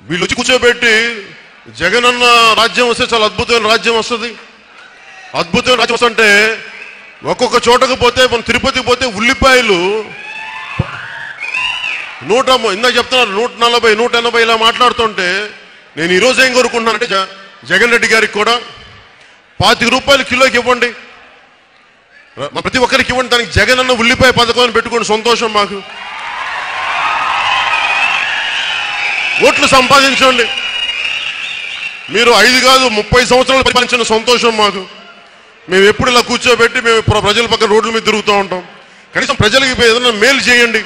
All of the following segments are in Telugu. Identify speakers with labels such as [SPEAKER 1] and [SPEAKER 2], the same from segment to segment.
[SPEAKER 1] వీళ్ళు వచ్చి కూర్చోబెట్టి జగన్ అన్న రాజ్యం వస్తే చాలా అద్భుతమైన రాజ్యం వస్తుంది అద్భుతమైన రాజ్యం వస్తుంటే ఒక్కొక్క చోటకు పోతే మనం తిరుపతికి పోతే ఉల్లిపాయలు నూట ము- ఇందాక చెప్తున్నారు నూట నలభై నూట ఎనభై ఇలా మాట్లాడుతుంటే నేను ఈరోజు ఏం కోరుకుంటున్నానంటే జ- జగన్ రెడ్డి గారికి కూడా పాతిక రూపాయలు కిలోకి ఇవ్వండి ర- మా ప్రతి ఒక్కరికి ఇవ్వండి దానికి జగన్ అన్న ఉల్లిపాయ పథకం అని పెట్టుకోండి సంతోషం మాకు ఓట్లు సంపాదించండి మీరు ఐదు కాదు ముప్పై సంవత్సరాలు పరిపాలించిన సంతోషం మాకు మేము ఎప్పుడు ఇలా కూర్చోబెట్టి మేము ప్ర- ప్రజల పక్కన రోడ్ల మీద తిరుగుతూ ఉంటాం కనీసం ప్రజలకి ఏదైనా మేలు చేయండి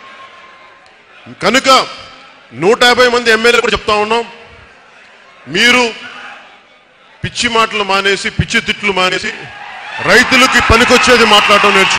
[SPEAKER 1] కనుక నూట యాభై మంది ఎమ్మెల్యేలు కూడా చెప్తా ఉన్నాం మీరు పిచ్చి మాటలు మానేసి పిచ్చి తిట్లు మానేసి రైతులకి పనికొచ్చేది మాట్లాడటం నేర్చు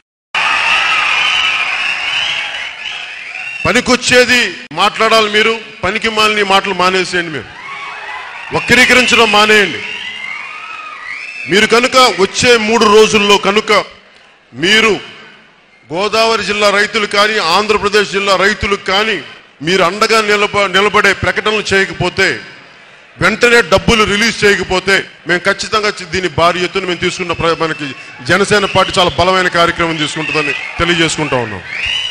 [SPEAKER 1] పనికొచ్చేది మాట్లాడాలి మీరు పనికి మాలిన మాటలు మానేసేయండి మీరు వక్రీకరించడం మానేయండి మీరు కనుక వచ్చే మూడు రోజుల్లో కనుక మీరు గోదావరి జిల్లా రైతులు కానీ ఆంధ్రప్రదేశ్ జిల్లా రైతులకు కానీ మీరు అండగా నిలబ నిలబడే ప్రకటనలు చేయకపోతే వెంటనే డబ్బులు రిలీజ్ చేయకపోతే మేము ఖచ్చితంగా చి- దీని భారీ ఎత్తున మేము తీసుకున్న ప్ర- మనకి జనసేన పార్టీ చాలా బలమైన కార్యక్రమం తీసుకుంటుందని తెలియజేసుకుంటా ఉన్నాం